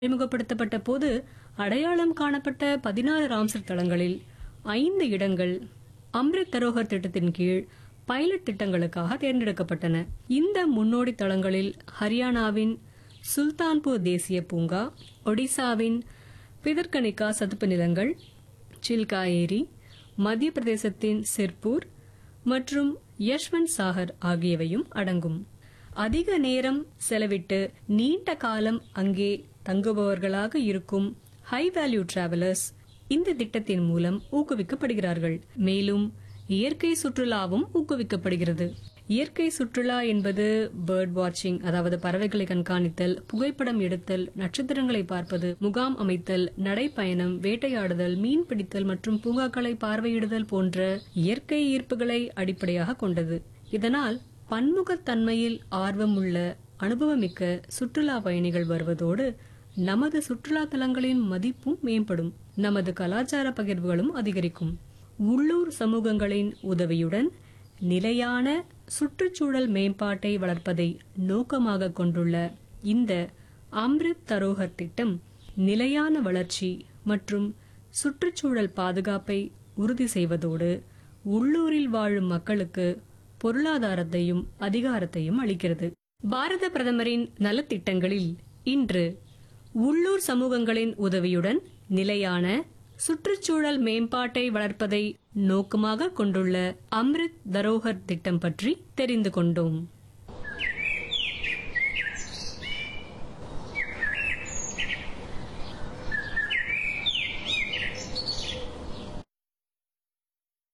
அறிமுகப்படுத்தப்பட்ட போது அடையாளம் காணப்பட்ட பதினாறு ராம்சர் தளங்களில் ஐந்து இடங்கள் அம்ரித் தரோகர் திட்டத்தின் கீழ் பைலட் திட்டங்களுக்காக தேர்ந்தெடுக்கப்பட்டன இந்த முன்னோடி தளங்களில் ஹரியானாவின் சுல்தான்பூர் தேசிய பூங்கா ஒடிசாவின் பிதர்கனிகா சதுப்பு நிலங்கள் சில்கா ஏரி மத்திய பிரதேசத்தின் சிர்பூர் மற்றும் யஷ்வந்த் சாகர் ஆகியவையும் அடங்கும் அதிக நேரம் செலவிட்டு நீண்ட காலம் அங்கே தங்குபவர்களாக இருக்கும் ஹை வேல்யூ டிராவலர்ஸ் இந்த திட்டத்தின் மூலம் ஊக்குவிக்கப்படுகிறார்கள் மேலும் இயற்கை சுற்றுலாவும் ஊக்குவிக்கப்படுகிறது இயற்கை சுற்றுலா என்பது பேர்ட் வாட்சிங் அதாவது பறவைகளை கண்காணித்தல் புகைப்படம் எடுத்தல் நட்சத்திரங்களை பார்ப்பது முகாம் அமைத்தல் நடைப்பயணம் வேட்டையாடுதல் மீன் பிடித்தல் மற்றும் பூங்காக்களை பார்வையிடுதல் போன்ற இயற்கை ஈர்ப்புகளை அடிப்படையாக கொண்டது இதனால் பன்முகத்தன்மையில் ஆர்வமுள்ள அனுபவமிக்க சுற்றுலா பயணிகள் வருவதோடு நமது சுற்றுலா தலங்களின் மதிப்பும் மேம்படும் நமது கலாச்சார பகிர்வுகளும் அதிகரிக்கும் உள்ளூர் சமூகங்களின் உதவியுடன் நிலையான சுற்றுச்சூழல் மேம்பாட்டை வளர்ப்பதை நோக்கமாக கொண்டுள்ள இந்த அம்ரித் தரோகர் திட்டம் நிலையான வளர்ச்சி மற்றும் சுற்றுச்சூழல் பாதுகாப்பை உறுதி செய்வதோடு உள்ளூரில் வாழும் மக்களுக்கு பொருளாதாரத்தையும் அதிகாரத்தையும் அளிக்கிறது பாரத பிரதமரின் நலத்திட்டங்களில் இன்று உள்ளூர் சமூகங்களின் உதவியுடன் நிலையான சுற்றுச்சூழல் மேம்பாட்டை வளர்ப்பதை நோக்கமாக கொண்டுள்ள அம்ரித் தரோகர் திட்டம் பற்றி தெரிந்து கொண்டோம்